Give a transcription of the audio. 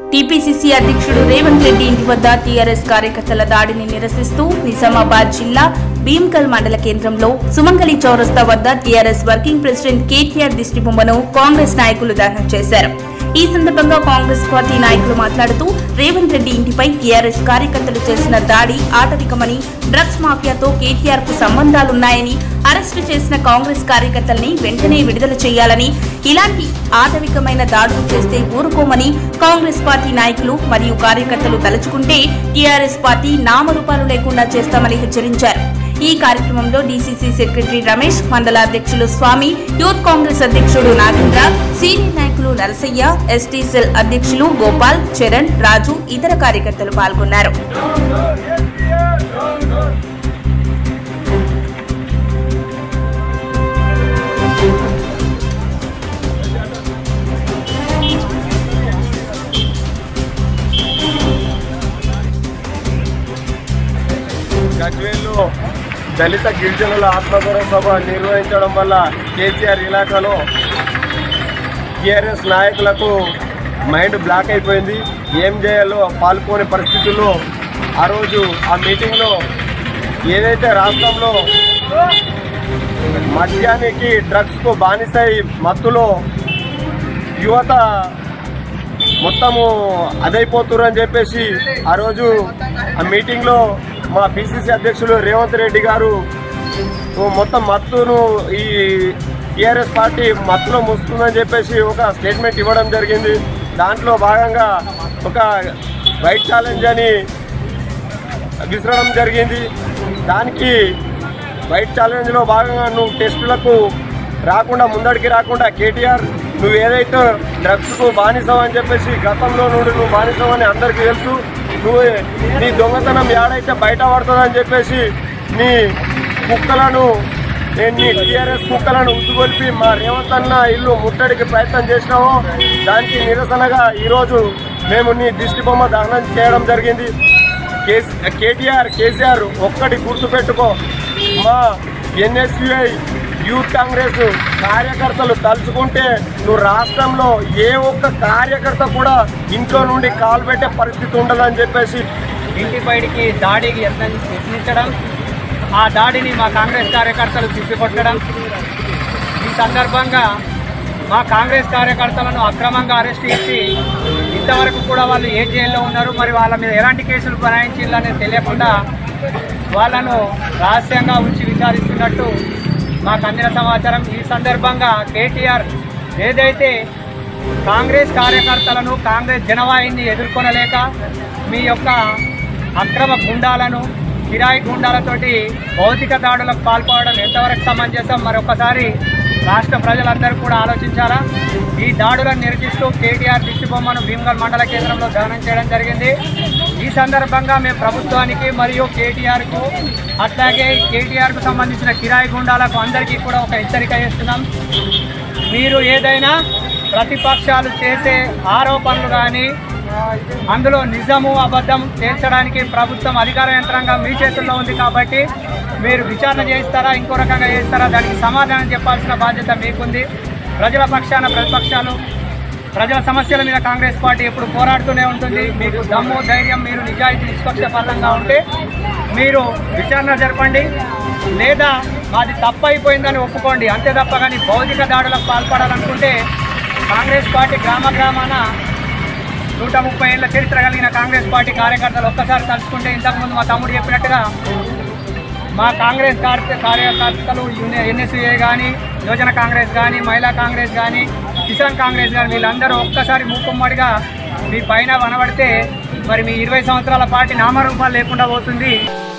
TPCC అధ్యక్షుడు రేవంత్ రెడ్డి ఇంటి వద్ద టీఆర్ఎస్ కార్యకర్తల దాడిని నిరసిస్తూ నిజామాబాద్ జిల్లా భీమ్కల్ మండల కేంద్రంలో సుమంగళి చౌరస్తా వద్ద టీఆర్ఎస్ వర్కింగ్ ప్రెసిడెంట్ కేటీఆర్ దిష్టిబొమ్మను కాంగ్రెస్ నాయకులు దహనం చేశారు ఈ సందర్భంగా కాంగ్రెస్ పార్టీ నాయకులు మాట్లాడుతూ రేవంత్ రెడ్డి ఇంటిపై టీఆర్ఎస్ కార్యకర్తలు చేసిన దాడి ఆటవికమని డ్రగ్స్ మాఫియాతో కేటీఆర్ కు సంబంధాలున్నాయని అరెస్టు చేసిన కాంగ్రెస్ కార్యకర్తల్ని వెంటనే విడుదల చేయాలని ఇలాంటి ఆటవికమైన దాడులు చేస్తే ఊరుకోమని కాంగ్రెస్ పార్టీ నాయకులు మరియు కార్యకర్తలు తలుచుకుంటే టీఆర్ఎస్ పార్టీ నామరూపాలు లేకుండా చేస్తామని హెచ్చరించారు ఈ కార్యక్రమంలో డీసీసీ సెక్రటరీ రమేష్ మండల అధ్యక్షులు స్వామి యూత్ కాంగ్రెస్ అధ్యక్షుడు నాగేంద్ర సీనియర్ నాయకులు నరసయ్య ఎస్టీ సెల్ అధ్యక్షులు గోపాల్ చరణ్ రాజు ఇతర కార్యకర్తలు పాల్గొన్నారు గజ్వేల్లో దళిత గిరిజనుల ఆత్మగౌరవ సభ నిర్వహించడం వల్ల కేసీఆర్ ఇలాకాలో టీఆర్ఎస్ నాయకులకు మైండ్ బ్లాక్ అయిపోయింది ఏం చేయాలో పాల్గొనే పరిస్థితుల్లో ఆ రోజు ఆ మీటింగ్లో ఏదైతే రాష్ట్రంలో మద్యానికి డ్రగ్స్కు బానిసై మత్తులో యువత మొత్తము అదైపోతున్నారు అని చెప్పేసి ఆ రోజు ఆ మీటింగ్లో మా పిసిసి అధ్యక్షులు రేవంత్ రెడ్డి గారు ఓ మొత్తం మత్తును ఈ టీఆర్ఎస్ పార్టీ మత్తులో ముస్తుందని చెప్పేసి ఒక స్టేట్మెంట్ ఇవ్వడం జరిగింది దాంట్లో భాగంగా ఒక వైట్ ఛాలెంజ్ అని విసరడం జరిగింది దానికి వైట్ ఛాలెంజ్లో భాగంగా నువ్వు టెస్టులకు రాకుండా ముందడికి రాకుండా కేటీఆర్ నువ్వు ఏదైతే డ్రగ్స్కు బానిసవు అని చెప్పేసి గతంలో నుండి నువ్వు బానిసవు అని అందరికీ తెలుసు నువ్వు నీ దొంగతనం ఏడైతే బయట పడుతుందని చెప్పేసి నీ కుక్కలను నేను నీ టీఆర్ఎస్ కుక్కలను ఉసుగొల్పి మా రేవంత్ అన్న ఇల్లు ముట్టడికి ప్రయత్నం చేసినావో దానికి నిరసనగా ఈరోజు మేము నీ దిష్టి బొమ్మ దహనం చేయడం జరిగింది కేస్- కేటీఆర్ కేసీఆర్ ఒక్కటి గుర్తుపెట్టుకో మా ఎన్ఎస్యుఐ యూత్ కాంగ్రెస్ కార్యకర్తలు తలుచుకుంటే నువ్వు రాష్ట్రంలో ఏ ఒక్క కార్యకర్త కూడా ఇంట్లో నుండి కాలు పెట్టే పరిస్థితి ఉండదని చెప్పేసి ఇంటి బయటికి దాడికి యత్నం యత్నించడం ఆ దాడిని మా కాంగ్రెస్ కార్యకర్తలు తిప్పికొట్టడం ఈ సందర్భంగా మా కాంగ్రెస్ కార్యకర్తలను అక్రమంగా అరెస్ట్ చేసి ఇంతవరకు కూడా వాళ్ళు ఏ జైల్లో ఉన్నారు మరి వాళ్ళ మీద ఎలాంటి కేసులు బనాయించాలనేది తెలియకుండా వాళ్ళను రహస్యంగా ఉంచి విచారిస్తున్నట్టు మాకు అందిన సమాచారం ఈ సందర్భంగా కేటీఆర్ ఏదైతే కాంగ్రెస్ కార్యకర్తలను కాంగ్రెస్ జనవాహిని ఎదుర్కొనలేక మీ యొక్క అక్రమ గుండాలను కిరాయి గుండాలతోటి భౌతిక దాడులకు పాల్పడడం ఎంతవరకు సమంజసం మరొకసారి రాష్ట్ర ప్రజలందరూ కూడా ఆలోచించాలా ఈ దాడులను నిరసిస్తూ కేటీఆర్ దిష్టిబొమ్మను భీమగల్ మండల కేంద్రంలో దహనం చేయడం జరిగింది ఈ సందర్భంగా మేము ప్రభుత్వానికి మరియు కేటీఆర్కు అట్లాగే కేటీఆర్కు సంబంధించిన కిరాయి గుండాలకు అందరికీ కూడా ఒక హెచ్చరిక చేస్తున్నాం మీరు ఏదైనా ప్రతిపక్షాలు చేసే ఆరోపణలు కానీ అందులో నిజము అబద్ధం తేల్చడానికి ప్రభుత్వం అధికార యంత్రాంగం మీ చేతుల్లో ఉంది కాబట్టి మీరు విచారణ చేయిస్తారా ఇంకో రకంగా చేస్తారా దానికి సమాధానం చెప్పాల్సిన బాధ్యత మీకుంది ప్రజల పక్షాన ప్రతిపక్షాలు ప్రజల సమస్యల మీద కాంగ్రెస్ పార్టీ ఎప్పుడు పోరాడుతూనే ఉంటుంది మీకు దమ్ము ధైర్యం మీరు నిజాయితీ నిష్పక్షపాతంగా ఉంటే మీరు విచారణ జరపండి లేదా మాది తప్పు అయిపోయిందని ఒప్పుకోండి అంతే తప్ప కానీ భౌతిక దాడులకు పాల్పడాలనుకుంటే కాంగ్రెస్ పార్టీ గ్రామ గ్రామాన నూట ముప్పై ఏళ్ల చరిత్ర కలిగిన కాంగ్రెస్ పార్టీ కార్యకర్తలు ఒక్కసారి తలుచుకుంటే ఇంతకుముందు మా తమ్ముడు చెప్పినట్టుగా మా కాంగ్రెస్ కార్య కార్యకర్తలు ఎన్ఎస్ఏ కానీ యువజన కాంగ్రెస్ కానీ మహిళా కాంగ్రెస్ కానీ కిసాన్ కాంగ్రెస్ కానీ వీళ్ళందరూ ఒక్కసారి మూకుమ్మడిగా మీ పైన వనబడితే మరి మీ ఇరవై సంవత్సరాల పార్టీ నామరూపాలు లేకుండా పోతుంది